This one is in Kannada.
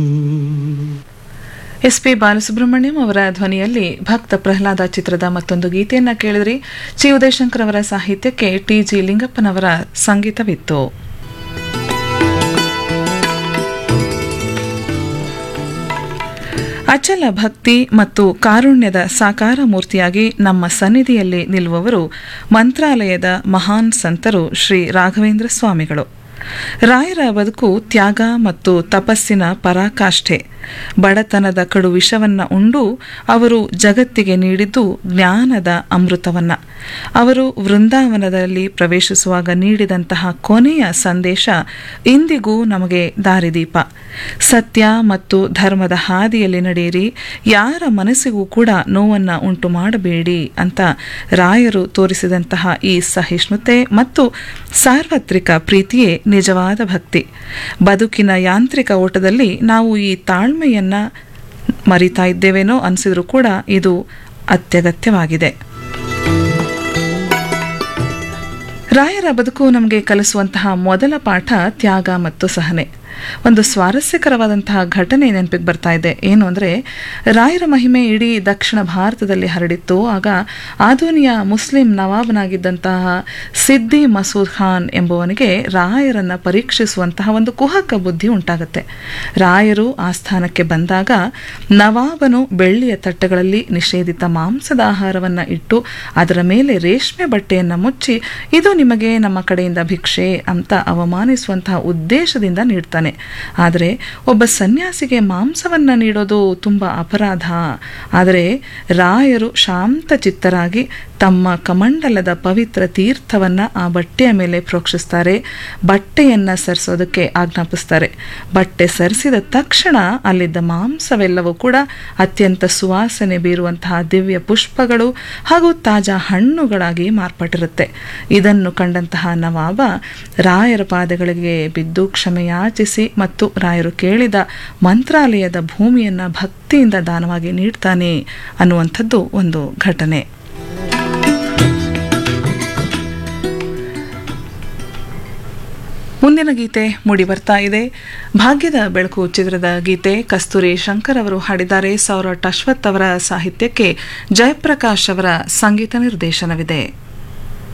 ಎಸ್ ಪಿ ಬಾಲಸುಬ್ರಹ್ಮಣ್ಯಂ ಅವರ ಧ್ವನಿಯಲ್ಲಿ ಭಕ್ತ ಪ್ರಹ್ಲಾದ ಚಿತ್ರದ ಮತ್ತೊಂದು ಗೀತೆಯನ್ನ ಕೇಳಿದ್ರಿ ಚಿ ಉದಯಶಂಕರ್ ಅವರ ಸಾಹಿತ್ಯಕ್ಕೆ ಟಿ ಜಿ ಲಿಂಗಪ್ಪನವರ ಸಂಗೀತವಿತ್ತು ಅಚಲ ಭಕ್ತಿ ಮತ್ತು ಕಾರುಣ್ಯದ ಸಾಕಾರ ಮೂರ್ತಿಯಾಗಿ ನಮ್ಮ ಸನ್ನಿಧಿಯಲ್ಲಿ ನಿಲ್ಲುವವರು ಮಂತ್ರಾಲಯದ ಮಹಾನ್ ಸಂತರು ಶ್ರೀ ರಾಘವೇಂದ್ರ ಸ್ವಾಮಿಗಳು ರಾಯರ ಬದುಕು ತ್ಯಾಗ ಮತ್ತು ತಪಸ್ಸಿನ ಪರಾಕಾಷ್ಠೆ ಬಡತನದ ಕಡು ವಿಷವನ್ನ ಉಂಡು ಅವರು ಜಗತ್ತಿಗೆ ನೀಡಿದ್ದು ಜ್ಞಾನದ ಅಮೃತವನ್ನ ಅವರು ವೃಂದಾವನದಲ್ಲಿ ಪ್ರವೇಶಿಸುವಾಗ ನೀಡಿದಂತಹ ಕೊನೆಯ ಸಂದೇಶ ಇಂದಿಗೂ ನಮಗೆ ದಾರಿದೀಪ ಸತ್ಯ ಮತ್ತು ಧರ್ಮದ ಹಾದಿಯಲ್ಲಿ ನಡೆಯಿರಿ ಯಾರ ಮನಸ್ಸಿಗೂ ಕೂಡ ನೋವನ್ನ ಉಂಟು ಮಾಡಬೇಡಿ ಅಂತ ರಾಯರು ತೋರಿಸಿದಂತಹ ಈ ಸಹಿಷ್ಣುತೆ ಮತ್ತು ಸಾರ್ವತ್ರಿಕ ಪ್ರೀತಿಯೇ ನಿಜವಾದ ಭಕ್ತಿ ಬದುಕಿನ ಯಾಂತ್ರಿಕ ಓಟದಲ್ಲಿ ನಾವು ಈ ತಾಳ್ಮೆಯನ್ನ ಮರಿತಾ ಇದ್ದೇವೇನೋ ಅನಿಸಿದ್ರೂ ಕೂಡ ಇದು ಅತ್ಯಗತ್ಯವಾಗಿದೆ ರಾಯರ ಬದುಕು ನಮಗೆ ಕಲಿಸುವಂತಹ ಮೊದಲ ಪಾಠ ತ್ಯಾಗ ಮತ್ತು ಸಹನೆ ಒಂದು ಸ್ವಾರಸ್ಯಕರವಾದಂತಹ ಘಟನೆ ನೆನಪಿಗೆ ಬರ್ತಾ ಇದೆ ಏನು ಅಂದರೆ ರಾಯರ ಮಹಿಮೆ ಇಡೀ ದಕ್ಷಿಣ ಭಾರತದಲ್ಲಿ ಹರಡಿತ್ತು ಆಗ ಆಧುನಿಯ ಮುಸ್ಲಿಂ ನವಾಬನಾಗಿದ್ದಂತಹ ಸಿದ್ದಿ ಮಸೂದ್ ಖಾನ್ ಎಂಬುವನಿಗೆ ರಾಯರನ್ನು ಪರೀಕ್ಷಿಸುವಂತಹ ಒಂದು ಕುಹಕ ಬುದ್ಧಿ ಉಂಟಾಗುತ್ತೆ ರಾಯರು ಆ ಸ್ಥಾನಕ್ಕೆ ಬಂದಾಗ ನವಾಬನು ಬೆಳ್ಳಿಯ ತಟ್ಟೆಗಳಲ್ಲಿ ನಿಷೇಧಿತ ಮಾಂಸದ ಆಹಾರವನ್ನು ಇಟ್ಟು ಅದರ ಮೇಲೆ ರೇಷ್ಮೆ ಬಟ್ಟೆಯನ್ನು ಮುಚ್ಚಿ ಇದು ನಿಮಗೆ ನಮ್ಮ ಕಡೆಯಿಂದ ಭಿಕ್ಷೆ ಅಂತ ಅವಮಾನಿಸುವಂತಹ ಉದ್ದೇಶದಿಂದ ನೀಡ್ತಾನೆ ಆದರೆ ಒಬ್ಬ ಸನ್ಯಾಸಿಗೆ ಮಾಂಸವನ್ನು ನೀಡೋದು ತುಂಬ ಅಪರಾಧ ಆದರೆ ರಾಯರು ಶಾಂತ ಚಿತ್ತರಾಗಿ ತಮ್ಮ ಕಮಂಡಲದ ಪವಿತ್ರ ತೀರ್ಥವನ್ನು ಆ ಬಟ್ಟೆಯ ಮೇಲೆ ಪ್ರೋಕ್ಷಿಸ್ತಾರೆ ಬಟ್ಟೆಯನ್ನು ಸರಿಸೋದಕ್ಕೆ ಆಜ್ಞಾಪಿಸ್ತಾರೆ ಬಟ್ಟೆ ಸರಿಸಿದ ತಕ್ಷಣ ಅಲ್ಲಿದ್ದ ಮಾಂಸವೆಲ್ಲವೂ ಕೂಡ ಅತ್ಯಂತ ಸುವಾಸನೆ ಬೀರುವಂತಹ ದಿವ್ಯ ಪುಷ್ಪಗಳು ಹಾಗೂ ತಾಜಾ ಹಣ್ಣುಗಳಾಗಿ ಮಾರ್ಪಟ್ಟಿರುತ್ತೆ ಇದನ್ನು ಕಂಡಂತಹ ನವಾಬ ರಾಯರ ಪಾದಗಳಿಗೆ ಬಿದ್ದು ಕ್ಷಮೆಯಾಚಿಸಿ ಮತ್ತು ರಾಯರು ಕೇಳಿದ ಮಂತ್ರಾಲಯದ ಭೂಮಿಯನ್ನು ಭಕ್ತಿಯಿಂದ ದಾನವಾಗಿ ನೀಡ್ತಾನೆ ಅನ್ನುವಂಥದ್ದು ಒಂದು ಘಟನೆ ಮುಂದಿನ ಗೀತೆ ಮೂಡಿ ಬರ್ತಾ ಇದೆ ಭಾಗ್ಯದ ಬೆಳಕು ಚಿತ್ರದ ಗೀತೆ ಕಸ್ತೂರಿ ಶಂಕರ್ ಅವರು ಹಾಡಿದ್ದಾರೆ ಸೌರಟ್ ಅಶ್ವಥ್ ಅವರ ಸಾಹಿತ್ಯಕ್ಕೆ ಜಯಪ್ರಕಾಶ್ ಅವರ ಸಂಗೀತ ನಿರ್ದೇಶನವಿದೆ